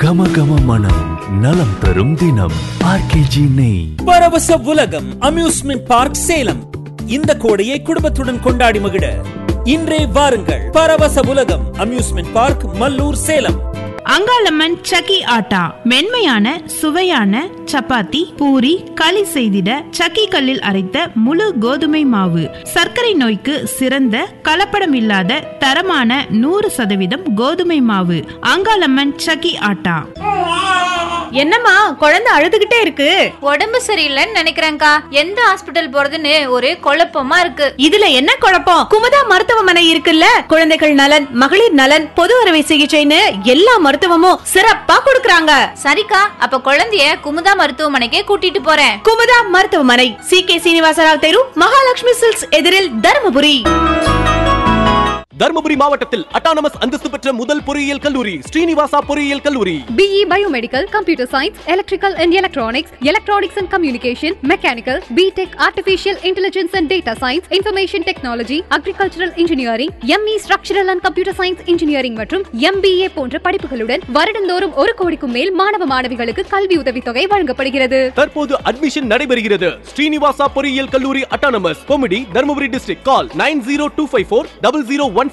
கம கம மனம் நலம் தரும் தினம் ஆர்கேஜி நெய் பரவச உலகம் அம்யூஸ்மெண்ட் பார்க் சேலம் இந்த கோடையை குடும்பத்துடன் கொண்டாடி மகிழ இன்றே வாருங்கள் பரவச உலகம் அம்யூஸ்மெண்ட் பார்க் மல்லூர் சேலம் அங்காளம்மன் சக்கி ஆட்டா மென்மையான சுவையான சப்பாத்தி பூரி களி செய்திட சக்கி கல்லில் அரைத்த முழு கோதுமை மாவு சர்க்கரை நோய்க்கு சிறந்த கலப்படம் இல்லாத தரமான நூறு சதவீதம் கோதுமை மாவு அங்காளம்மன் சக்கி ஆட்டா என்னம்மா குழந்தை அழுதுகிட்டே இருக்கு உடம்பு சரியில்லைன்னு நினைக்கிறேன்க்கா எந்த ஹாஸ்பிட்டல் போறதுன்னு ஒரே குழப்பமா இருக்கு இதுல என்ன குழப்பம் குமுதா மருத்துவமனை இருக்குல்ல குழந்தைகள் நலன் மகளிர் நலன் பொது அறுவை சிகிச்சைன்னு எல்லா மருத்துவமும் சிறப்பா கொடுக்கறாங்க சரிக்கா அப்ப குழந்தைய குமுதா மருத்துவமனைக்கே கூட்டிட்டு போறேன் குமுதா மருத்துவமனை சி கே சீனிவாசராவ் தெரு மகாலட்சுமி சில்க்ஸ் எதிரில் தருமபுரி தருமபுரி மாவட்டத்தில் அட்டானமஸ் அந்தஸ்து பெற்ற முதல் பொறியியல் கல்லூரி ஸ்ரீனிவாசா பொறியியல் கல்லூரி BE Biomedical, Computer Science, Electrical and Electronics, Electronics and Communication, Mechanical, BTech Artificial Intelligence and Data Science, Information Technology, Agricultural Engineering, ME Structural and Computer Science Engineering மற்றும் MBA போன்ற படிப்புகளுடன் வருடந்தோறும் ஒரு கோடிக்கும் மேல் மாணவ மாணவிகளுக்கு கல்வி உதவித்தொகை வழங்கப்படுகிறது தற்போது அட்மிஷன் நடைபெறுகிறது ஸ்ரீனிவாசா பொறியியல் கல்லூரி அட்டானமஸ் கொமிடி Dharmapuri district call nine zero two five four double zero one